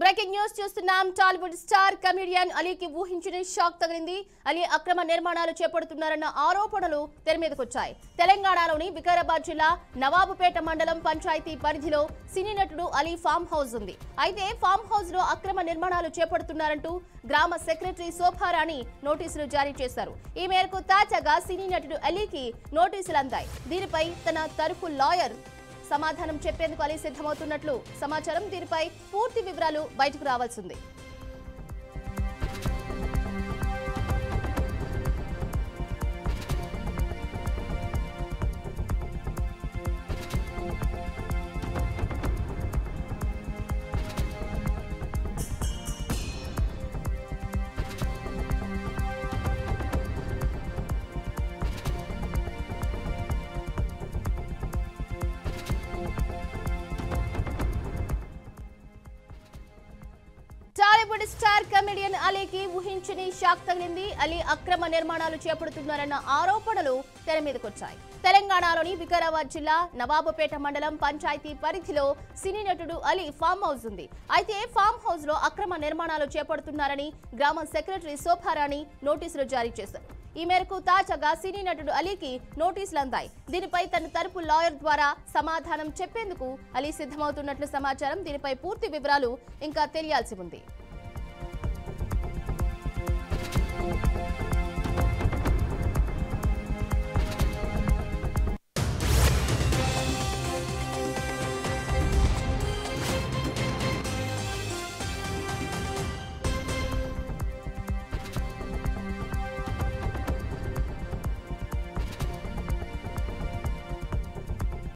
breaking news చూస్తున్నాం Tollywood star comedian అలీకి ఊహించిన shock తగిలింది అలీ అక్రమ నిర్మాణాలు చేపడుతున్నారన్న ఆరోపణలు తెర మీదకొచ్చాయి తెలంగాణలోని వికారాబాద్ జిల్లా నవాబుపేట మండలం పంచాయతీ పరిధిలో సినీ నటుడు అలీ ఫామ్ హౌస్ ఉంది అయితే ఫామ్ హౌస్ లో అక్రమ నిర్మాణాలు చేపడుతున్నారంటూ గ్రామ సెక్రటరీ శోభారాణి నోటీసులు జారీ చేశారు ఈ మేరకు తాజాగా సినీ నటుడు అలీకి నోటీసులు అందాయి దీనిపై తన తరఫు లాయర్ సమాధానం చెప్పేందుకు అలీ సిద్ధమవుతున్నట్లు సమాచారం దీనిపై పూర్తి వివరాలు బయటకు రావాల్సింది టాలీవుడ్ స్టార్ కమెడియన్ అలీకి ఊహించని షాక్ తగిలింది అలీ అక్రమ నిర్మాణాలు చేపడుతున్నారన్న ఆరోపణలు తెర మీదకొచ్చాయి తెలంగాణలోని వికారాబాద్ జిల్లా నవాబుపేట మండలం పంచాయతీ పరిధిలో సినీ నటుడు అలీ ఫామ్ హౌస్ ఉంది అయితే ఫామ్ హౌస్ లో అక్రమ నిర్మాణాలు చేపడుతున్నారని గ్రామ సెక్రటరీ శోభారాణి నోటీసులు జారీ చేశారు ఈ మేరకు తాజాగా సినీ నటుడు అలీకి నోటీసులు అందాయి దీనిపై తన తరపు లాయర్ ద్వారా సమాధానం చెప్పేందుకు అలీ సిద్ధమవుతున్నట్లు సమాచారం దీనిపై పూర్తి వివరాలు ఇంకా తెలియాల్సి ఉంది